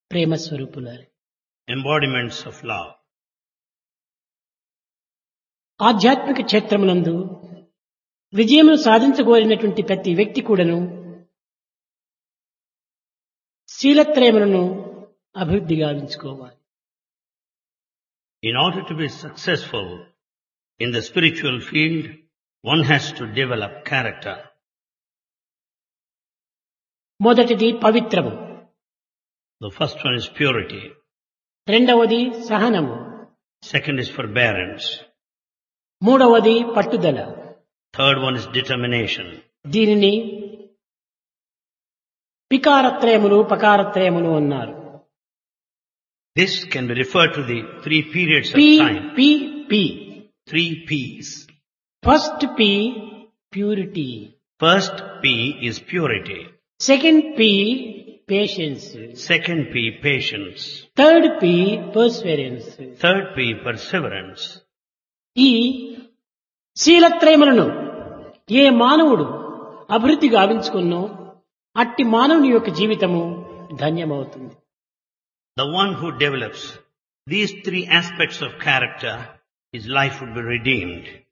Prema స్వరూపులారు embodiments of love. ఆధ్యాత్మిక క్షేత్రమునందు విజయమును సాధించగోరినటువంటి ప్రతి వ్యక్తి కూడాను శీలత్రయములను అభివృద్ధి గావించుకోవాలి In order to be successful in the spiritual field, one has to develop character. మొదటిది పవిత్రము The first one is purity. రెండవది సహనము Second is forbearance. మూడవది పట్టుదల Third one is determination. దీనిని పికారత్రయములు పకారత్రయములు అన్నారు This can be referred to the three periods of P time. P P Three P's. First P purity First P is purity. Second P patience Second P, patience. Third P perseverance Third P, perseverance. ఈ శీలత్రయములను ఏ మానవుడు అభివృద్ధి గావించుకున్నో అట్టి మానవుని యొక్క జీవితము ధన్యమవుతుంది The one who develops these three aspects of character, his life would be redeemed.